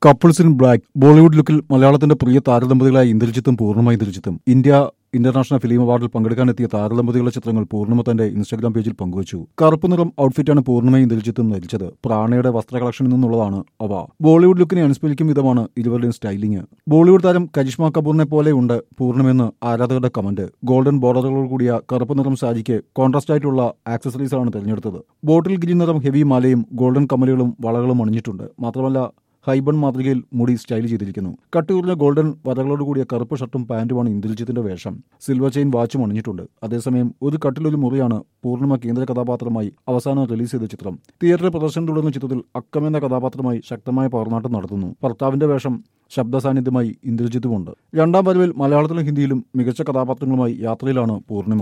couples in black Bollywood ലുക്കിൽ മലയാളത്തിന്റെ പ്രിയ താരദമ്പതികളായ ഇന്ദ്രജിത്തും പൂർണ്ണമ ഇന്ദ്രജിത്തും ഇന്ത്യ ഇന്റർനാഷണൽ ഫിലിം അവാർഡിൽ പങ്കെടുക്കാനെത്തിയ താരദമ്പതികളുടെ ചിത്രങ്ങൾ പൂർണ്ണിമ തന്റെ ഇൻസ്റ്റാഗ്രാം പേജിൽ പങ്കുവച്ചു കറുപ്പ് നിറം ഔട്ട്ഫിറ്റാണ് പൂർണ്ണിമയും ഇന്ദ്രജിത്തും ധരിച്ചത് പ്രാണയുടെ വസ്ത്ര കളക്ഷനിൽ നിന്നുള്ളതാണ് അവ ബോളിവുഡ് ലുക്കിനെ അനുസ്മരിക്കും വിധമാണ് ഇരുവരുടെയും സ്റ്റൈലിംഗ് ബോളിവുഡ് താരം കരിഷ്മ കപൂറിനെ പോലെയുണ്ട് പൂർണ്ണിമെന്ന് ആരാധകരുടെ കമന്റ് ഗോൾഡൻ ബോർഡറുകളോട് കൂടിയ കറുപ്പ് നിറം സാരിക്ക് കോൺട്രാസ്റ്റ് ആയിട്ടുള്ള ആക്സസറീസാണ് തിരഞ്ഞെടുത്തത് ബോട്ടിൽ ഗ്രീൻ നിറം ഹെവി മാലയും ഗോൾഡൻ കമ്മലുകളും വളകളും അണിഞ്ഞിട്ടുണ്ട് മാത്രമല്ല ഹൈബൺ മാതൃകയിൽ മുടി സ്റ്റൈൽ ചെയ്തിരിക്കുന്നു കട്ടുകുറിഞ്ഞ ഗോൾഡൻ വരകളോട് കൂടിയ കറുപ്പ് ഷർട്ടും പാന്റുമാണ് ഇന്ദ്രജിത്തിന്റെ വേഷം സിൽവർ ചെയിൻ വാച്ചും അണിഞ്ഞിട്ടുണ്ട് അതേസമയം ഒരു കട്ടിലൊരു മുറിയാണ് പൂർണ്ണിമ കേന്ദ്ര കഥാപാത്രമായി അവസാനം റിലീസ് ചെയ്ത ചിത്രം തിയേറ്ററിൽ പ്രദർശനം തുടർന്ന ചിത്രത്തിൽ അക്കം എന്ന കഥാപാത്രമായി ശക്തമായ പവർനാട്ടം നടത്തുന്നു ഭർത്താവിന്റെ വേഷം ശബ്ദ സാന്നിധ്യമായി ഇന്ദ്രജിത്തുമുണ്ട് രണ്ടാം വരവിൽ മലയാളത്തിലും ഹിന്ദിയിലും മികച്ച കഥാപാത്രങ്ങളുമായി യാത്രയിലാണ് പൂർണ്ണിമ